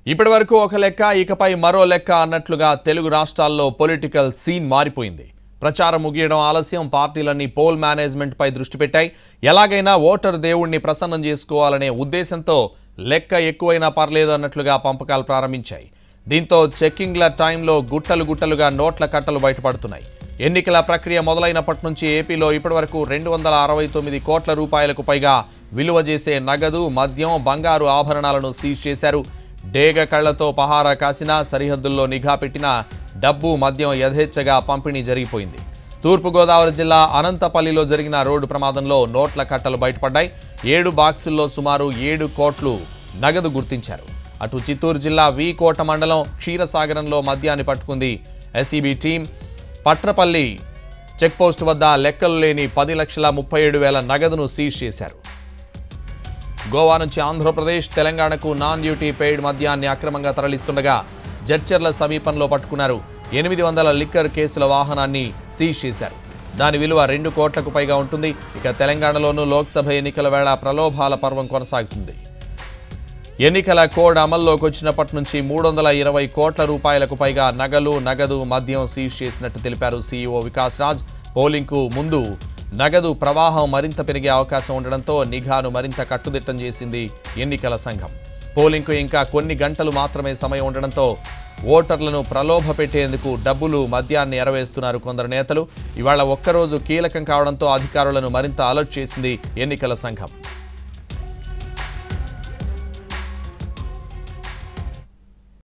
ఇప్పటి వరకు ఒక లెక్క ఇకపై మరో లెక్క అన్నట్లుగా తెలుగు రాష్ట్రాల్లో పొలిటికల్ సీన్ మారిపోయింది ప్రచారం ముగియడం ఆలస్యం పార్టీలన్నీ పోల్ మేనేజ్మెంట్ పై దృష్టి పెట్టాయి ఎలాగైనా ఓటర్ దేవుణ్ణి ప్రసన్నం చేసుకోవాలనే ఉద్దేశంతో లెక్క ఎక్కువైనా పర్లేదు అన్నట్లుగా పంపకాలు ప్రారంభించాయి దీంతో చెక్కింగ్ల టైంలో గుట్టలు గుట్టలుగా నోట్ల కట్టలు బయటపడుతున్నాయి ఎన్నికల ప్రక్రియ మొదలైనప్పటి నుంచి ఏపీలో ఇప్పటివరకు రెండు వందల అరవై తొమ్మిది కోట్ల రూపాయలకు పైగా విలువ చేసే నగదు మద్యం బంగారు ఆభరణాలను సీజ్ చేశారు డేగ కళ్లతో పహారా కాసినా సరిహద్దుల్లో నిఘా పెట్టినా డబ్బు మద్యం యథేచ్ఛగా పంపిణీ జరిగిపోయింది తూర్పుగోదావరి జిల్లా అనంతపల్లిలో జరిగిన రోడ్డు ప్రమాదంలో నోట్ల కట్టలు బయటపడ్డాయి ఏడు బాక్సుల్లో సుమారు ఏడు కోట్లు నగదు గుర్తించారు అటు చిత్తూరు జిల్లా వి కోట మండలం క్షీరసాగరంలో మద్యాన్ని పట్టుకుంది ఎస్ఈబి టీం పట్రపల్లి చెక్పోస్ట్ వద్ద లెక్కలు లేని పది లక్షల ముప్పై ఏడు వేల నగదును సీజ్ చేశారు గోవా నుంచి ఆంధ్రప్రదేశ్ తెలంగాణకు నాన్ డ్యూటీ పెయిడ్ మద్యాన్ని అక్రమంగా తరలిస్తుండగా జడ్చర్ల సమీపంలో పట్టుకున్నారు ఎనిమిది వందల లిక్కర్ కేసుల వాహనాన్ని సీజ్ చేశారు దాని విలువ రెండు కోట్లకు పైగా ఉంటుంది ఇక తెలంగాణలోనూ లోక్సభ ఎన్నికల వేళ ప్రలోభాల పర్వం కొనసాగుతుంది ఎన్నికల కోడ్ అమల్లోకి వచ్చినప్పటి నుంచి మూడు వందల ఇరవై కోట్ల రూపాయలకు పైగా నగలు నగదు మద్యం సీజ్ చేసినట్టు తెలిపారు సీఈఓ వికాస్ రాజ్ పోలింగ్కు ముందు నగదు ప్రవాహం మరింత పెరిగే అవకాశం ఉండడంతో నిఘాను మరింత కట్టుదిట్టం చేసింది ఎన్నికల సంఘం పోలింగ్కు ఇంకా కొన్ని గంటలు మాత్రమే సమయం ఉండడంతో ఓటర్లను ప్రలోభ పెట్టేందుకు డబ్బులు మద్యాన్ని ఎరవేస్తున్నారు కొందరు నేతలు ఇవాళ ఒక్కరోజు కీలకం కావడంతో అధికారులను మరింత అలర్ట్ చేసింది ఎన్నికల సంఘం